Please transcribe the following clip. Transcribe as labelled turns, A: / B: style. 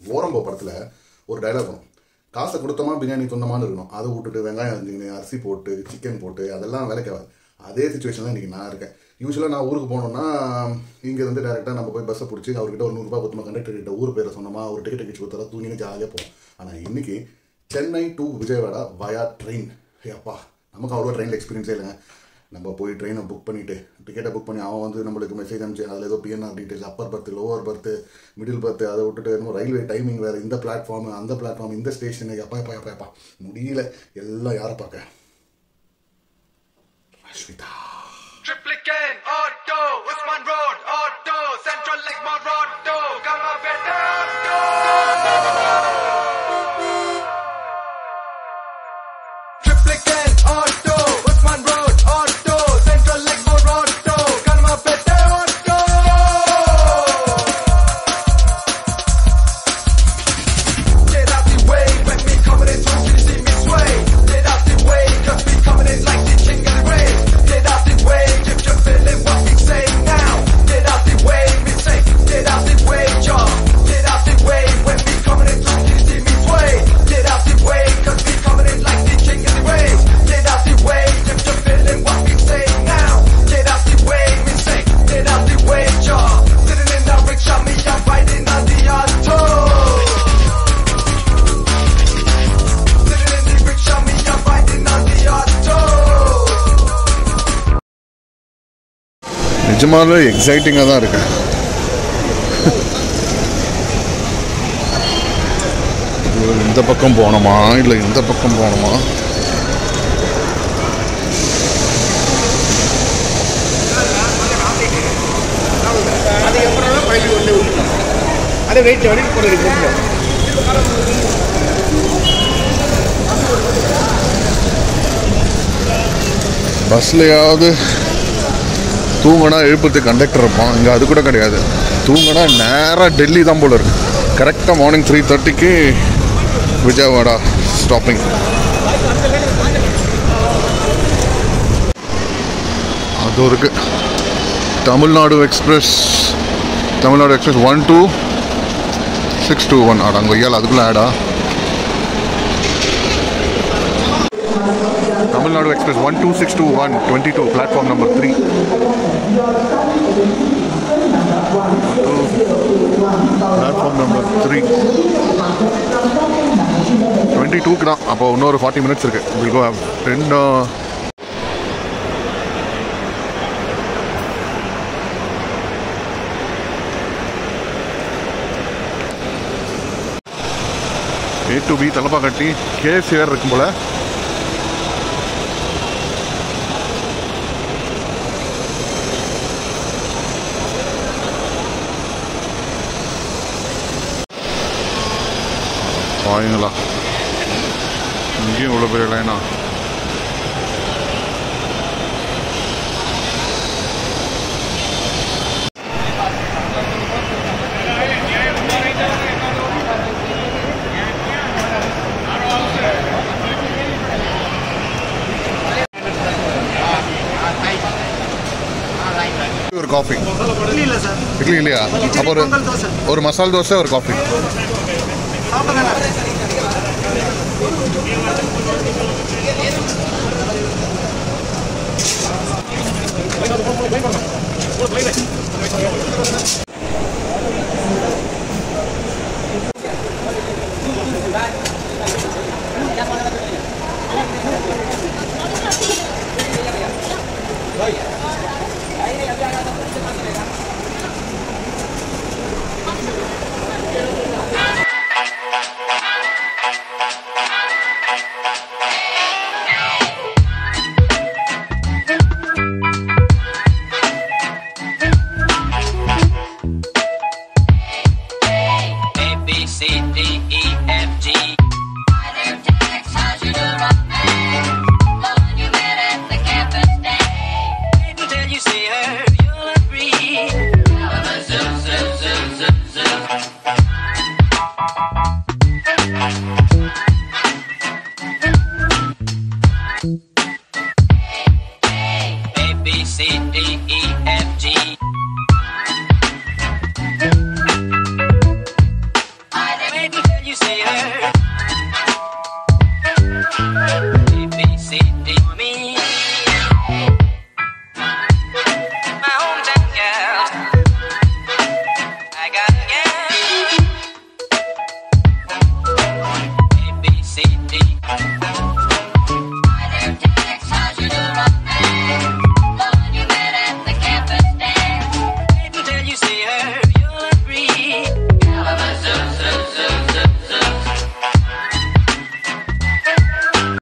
A: ஓரம்போ படத்தில் ஒரு டைலாக் வரும் காசை கொடுத்தோமா பிரியாணி சொந்தமான்னு இருக்கணும் அதை விட்டுட்டு வெங்காயம் அரிஞ்சிக்கின்னு அரிசி போட்டு சிக்கன் போட்டு அதெல்லாம் வேலைக்கு ஆகாது அதே சுச்சுவேஷன் தான் இன்றைக்கி நான் இருக்கேன் யூஸ்வலாக நான் ஊருக்கு போனோம்னா இங்கேருந்து டேரெக்டாக நம்ம போய் பஸ்ஸை பிடிச்சி அவர்கிட்ட ஒரு நூறுரூபா கொடுத்தோமா கண்டக்டர் கிட்ட ஊர் பேரை சொன்னோமா ஒரு டிக்கெட் கிச்சு கொடுத்தா தூங்கின்னு ஜாலியாக போவோம் ஆனால் இன்னைக்கு Chennai to Vijayawada via train அப்பா நமக்கு அவ்வளோ ட்ரெயினில் எக்ஸ்பீரியன்ஸே இல்லைங்க நம்ம போய் ட்ரெயினை புக் பண்ணிவிட்டு டிக்கெட்டை புக் பண்ணி அவன் வந்து நம்மளுக்கு மெசேஜ் அனுப்பிச்சு அதில் ஏதோ PNR details upper berth lower berth middle berth அதை விட்டுட்டு என்னமோ ரயில்வே டைமிங் வேறு இந்த பிளாட்ஃபார்ம் அந்த பிளாட்ஃபார்ம் இந்த ஸ்டேஷனு எப்பா எப்பா எப்பா எப்பா முடியல எல்லாம் யாரை பார்க்க Rashmitha
B: Triplicate, Auto, Usman Road, Auto, Central Lake Mall, Auto, Kama Beta, Auto. Triplicate, Auto, Usman Road, Auto, Central Lake Mall, Auto, Kama Beta, Auto. Get out the way when we coming in, don't you see me sway? Get out the way, cause we coming in like the king of the race. Get out the way if you're feeling what we say now. Get out the way, we say, get out the way, y'all. Get out the way when we coming in, don't you see me sway? Get out the way, cause we coming in like the king of the race. Get out the way if you're feeling what we say now. Get out the way, we say, get out the way, y'all. Sitting in the rickshaw, me, I'm riding on the auto. Sitting in the rickshaw, me, I'm riding on the auto.
A: நிஜமாவே எக்ஸைட்டிங்காக தான் இருக்கேன் இந்த பக்கம் போகணுமா இல்லை இந்த பக்கம் போகணுமா
C: ಅದೇ ವೆಯ್ಟ್ ಮಾಡಿ ಕೊಡೋರಿ ಕೊಟ್ಟು
A: பஸ்லையாவது தூங்கினா எழுப்புறதுக்கு கண்டக்டர் இருப்பான் இங்கே அது கூட கிடையாது தூங்கினா நேராக டெல்லி தான் போல இருக்கு கரெக்டாக மார்னிங் த்ரீ தேர்ட்டிக்கு விஜயவாடா ஸ்டாப்பிங் அது இருக்கு Tamil Nadu express Tamil Nadu express one two six two one ஆடா அங்கே ஐயால் அதுக்குள்ளே ஆடா Tamil Nadu express one two six two one twenty two platform number three platform number three twenty டூக்கு தான் அப்போ இன்னொரு ஃபார்ட்டி மினிட்ஸ் இருக்கு வில் கோ ரெண்டு ஏ டு பி தலப்பா கட்டி கேஸ் வேறு இருக்கும் போல பாருங்களா இங்கேயும் இவ்வளோ பெரிய லைனா ஒரு காஃபி
C: ಇಡ್ಲಿ ಇಲ್ಲ ಸರ್
A: இட்லி இல்லையா அப்போ ஒரு
C: பொங்கல் தோசை
A: ஒரு மசால் தோசை ஒரு காஃபி
C: சாப்பிடுங்க
D: A B C D E